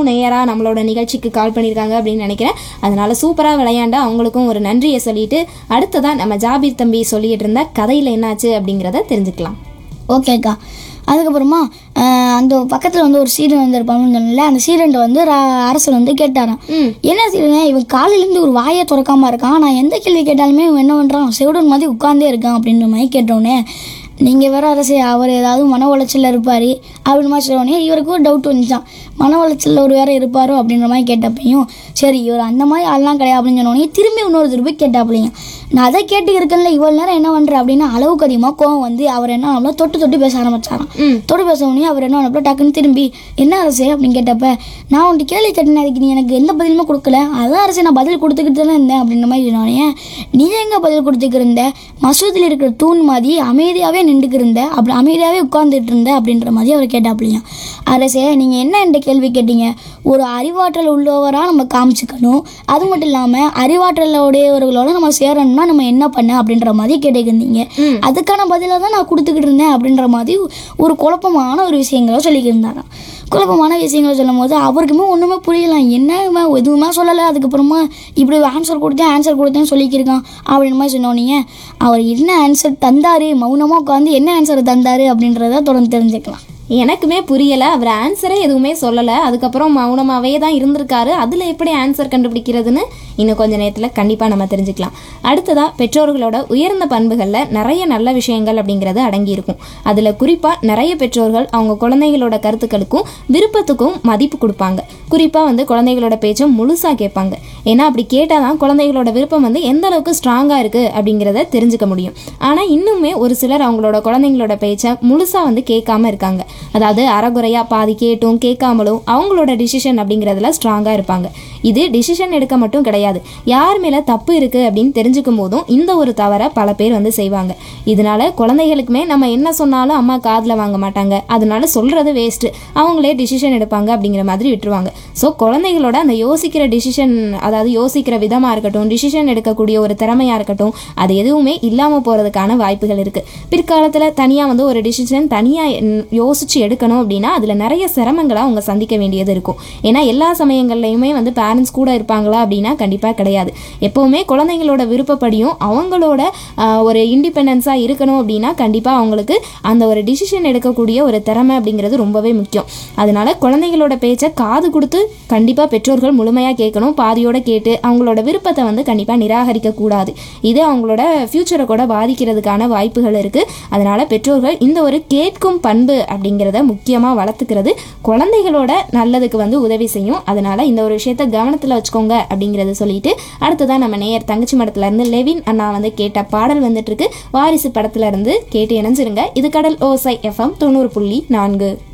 நேயராக நம்மளோட நிகழ்ச்சிக்கு கால் பண்ணியிருக்காங்க அப்படின்னு நினைக்கிறேன் அதனால சூப்பராக விளையாண்டா அவங்களுக்கும் ஒரு நன்றியை சொல்லிட்டு அடுத்ததான் நம்ம ஜாபீர் தம்பி சொல்லிட்டு இருந்த கதையில் என்னாச்சு அப்படிங்கிறத தெரிஞ்சுக்கலாம் ஓகேக்கா அதுக்கப்புறமா ஆஹ், அந்த பக்கத்தில் வந்து ஒரு சீடன் வந்திருப்பாங்கன்னு சொன்னல அந்த சீடன்ட்ட வந்து ர- அரசர் வந்து கேட்டாராம் என்ன சீடன் இவன் காலையிலேருந்து ஒரு வாயை திறக்காம இருக்கான் நான் எந்த கேள்வி கேட்டாலுமே இவன் என்ன பண்ணுறான் செவிடன் மாதிரி உட்கார்ந்தே இருக்கான் அப்படின்ற மாதிரி கேட்டோடனே நீங்கள் வேற அரசே அவர் ஏதாவது மன உளைச்சலில் இருப்பார் அப்படின்னு மாதிரி சொன்னோடனே இவருக்கு ஒரு டவுட் வந்துச்சான் மன உளைச்சலில் ஒரு வேற இருப்பாரோ அப்படின்ற மாதிரி கேட்டப்பையும் சரி இவர் அந்த மாதிரி ஆள்லாம் கிடையாது அப்படின்னு சொன்னோடனே திரும்பி இன்னொரு திருப்பி கேட்டாப்பிள்ளைங்க நான் அதை கேட்டு இருக்கேன்ல இவ்வளோ நேரம் என்ன பண்ணுற அப்படின்னா அளவுக்கு அதிகமாக கோவம் வந்து அவர் என்ன பண்ணா, தொட்டு தொட்டு பேச ஆரம்பிச்சாராம் தொட்டு பேச உடனே அவர் என்ன பண்ணப்ப டக்குன்னு திரும்பி என்ன அரசே அப்படின்னு கேட்டப்ப நான் உன்ட்டு கேள்வி கேட்டேன் அதுக்கு நீ எனக்கு எந்த பதிலுமே கொடுக்கல அதான் அரசே நான் பதில் கொடுத்துக்கிட்டு தானே இருந்தேன் அப்படின்ற மாதிரி சொன்னோடனே நீ எங்க பதில் கொடுத்துக்கிருந்த மசூதியில் இருக்கிற தூண் மாதிரி அமைதியாகவே நின்றுக்கிருந்த அப்படி அமைதியாகவே உட்கார்ந்துட்டு இருந்த அப்படின்ற மாதிரி அவர் கேட்டாப்பிள்ளையாம் அரசே நீங்கள் என்ன என்கிட்ட கேள்வி கேட்டீங்க ஒரு அறிவாற்றல் உள்ளவராக நம்ம காமிச்சுக்கணும் அது மட்டும் இல்லாமல் அறிவாற்றல் உடையவர்களோட நம்ம சேரணும்னா நம்ம என்ன பண்ண அப்படின்ற மாதிரி கேட்டுக்கிருந்தீங்க அதுக்கான பதிலாக தான் நான் கொடுத்துக்கிட்டு இருந்தேன் அப்படின்ற மாதிரி ஒரு குழப்பமான ஒரு விஷயங்களை சொல்லிக்கிட்டு இருந்தாராம் குழப்பமான விஷயங்களை சொல்லும் போது அவருக்குமே ஒன்றுமே புரியலாம் என்ன இவன் எதுவுமே சொல்லலை அதுக்கப்புறமா இப்படி ஆன்சர் கொடுத்தேன் ஆன்சர் கொடுத்தேன்னு சொல்லிக்கிருக்கான் அப்படின்ற மாதிரி சொன்னோன்னே அவர் என்ன ஆன்சர் தந்தாரு மௌனமாக உட்காந்து என்ன ஆன்சர் தந்தாரு அப்படின்றத தொடர்ந்து தெரிஞ்சுக்கலாம் எனக்குமே புரியலை அவர் ஆன்சரே எதுவுமே சொல்லலை அதுக்கப்புறம் மௌனமாகவே தான் இருந்திருக்காரு அதில் எப்படி ஆன்சர் கண்டுபிடிக்கிறதுன்னு இன்னும் கொஞ்ச நேரத்தில் கண்டிப்பாக நம்ம தெரிஞ்சுக்கலாம் அடுத்ததாக பெற்றோர்களோட உயர்ந்த பண்புகளில் நிறைய நல்ல விஷயங்கள் அப்படிங்கிறது அடங்கியிருக்கும் அதில் குறிப்பாக நிறைய பெற்றோர்கள் அவங்க குழந்தைகளோட கருத்துக்களுக்கும் விருப்பத்துக்கும் மதிப்பு கொடுப்பாங்க குறிப்பாக வந்து குழந்தைகளோட பேச்சை முழுசாக கேட்பாங்க ஏன்னா அப்படி கேட்டால் தான் குழந்தைகளோட விருப்பம் வந்து எந்த அளவுக்கு ஸ்ட்ராங்காக இருக்குது அப்படிங்கிறத தெரிஞ்சுக்க முடியும் ஆனால் இன்னுமே ஒரு சிலர் அவங்களோட குழந்தைங்களோட பேச்சை முழுசாக வந்து கேட்காம இருக்காங்க அதாவது அறகுறையாக பாதி கேட்டும் கேட்காமலும் அவங்களோட டிசிஷன் அப்படிங்கிறதுல ஸ்ட்ராங்காக இருப்பாங்க இது டிசிஷன் எடுக்க மட்டும் கிடையாது யார் மேலே தப்பு இருக்குது அப்படின்னு தெரிஞ்சுக்கும் போதும் இந்த ஒரு தவறை பல பேர் வந்து செய்வாங்க இதனால குழந்தைகளுக்குமே நம்ம என்ன சொன்னாலும் அம்மா காதில் வாங்க மாட்டாங்க அதனால சொல்கிறது வேஸ்ட்டு அவங்களே டிசிஷன் எடுப்பாங்க அப்படிங்கிற மாதிரி விட்டுருவாங்க ஸோ குழந்தைகளோட அந்த யோசிக்கிற டிசிஷன் அதாவது யோசிக்கிற விதமாக இருக்கட்டும் டிசிஷன் எடுக்கக்கூடிய ஒரு திறமையாக இருக்கட்டும் அது எதுவுமே இல்லாமல் போகிறதுக்கான வாய்ப்புகள் இருக்குது பிற்காலத்தில் தனியாக வந்து ஒரு டிசிஷன் தனியாக யோசிச்சு எடுக்கணும் அப்படின்னா அதில் நிறைய சிரமங்களை அவங்க சந்திக்க வேண்டியது இருக்கும் ஏன்னா எல்லா சமயங்கள்லையுமே வந்து பேரண்ட்ஸ் கூட இருப்பாங்களா அப்படின்னா கண்டிப்பாக கிடையாது எப்போவுமே குழந்தைங்களோட விருப்பப்படியும் அவங்களோட ஆஹ், ஒரு இண்டிபெண்டன்ஸாக இருக்கணும் அப்படின்னா கண்டிப்பாக அவங்களுக்கு அந்த ஒரு டிசிஷன் எடுக்கக்கூடிய ஒரு திறமை அப்படிங்கிறது ரொம்பவே முக்கியம் அதனால குழந்தைங்களோட பேச்சை காது கொடுத்து கண்டிப்பாக பெற்றோர்கள் முழுமையாக கேட்கணும் பாதியோட கேட்டு அவங்களோட விருப்பத்தை வந்து கண்டிப்பாக நிராகரிக்க கூடாது இது அவங்களோட ஃப்யூச்சரை கூட பாதிக்கிறதுக்கான வாய்ப்புகள் இருக்குது அதனால பெற்றோர்கள் இந்த ஒரு கேட்கும் பண்பு அப்படிங்கிறத முக்கியமாக வளர்த்துக்கிறது குழந்தைகளோட நல்லதுக்கு வந்து உதவி செய்யும் அதனால இந்த ஒரு விஷயத்த கவனத்தில் வச்சுக்கோங்க அப்படிங்கிறத சொல்லிட்டு அடுத்ததான் நம்ம நேயர் தங்கச்சி மடத்துல இருந்து லெவின் அண்ணா வந்து கேட்ட பாடல் வந்துட்டு இருக்கு வாரிசு படத்துல இருந்து கேட்டு இணைஞ்சிருங்க இது கடல் ஓசை எஃப்எம் தொண்ணூறு புள்ளி நான்கு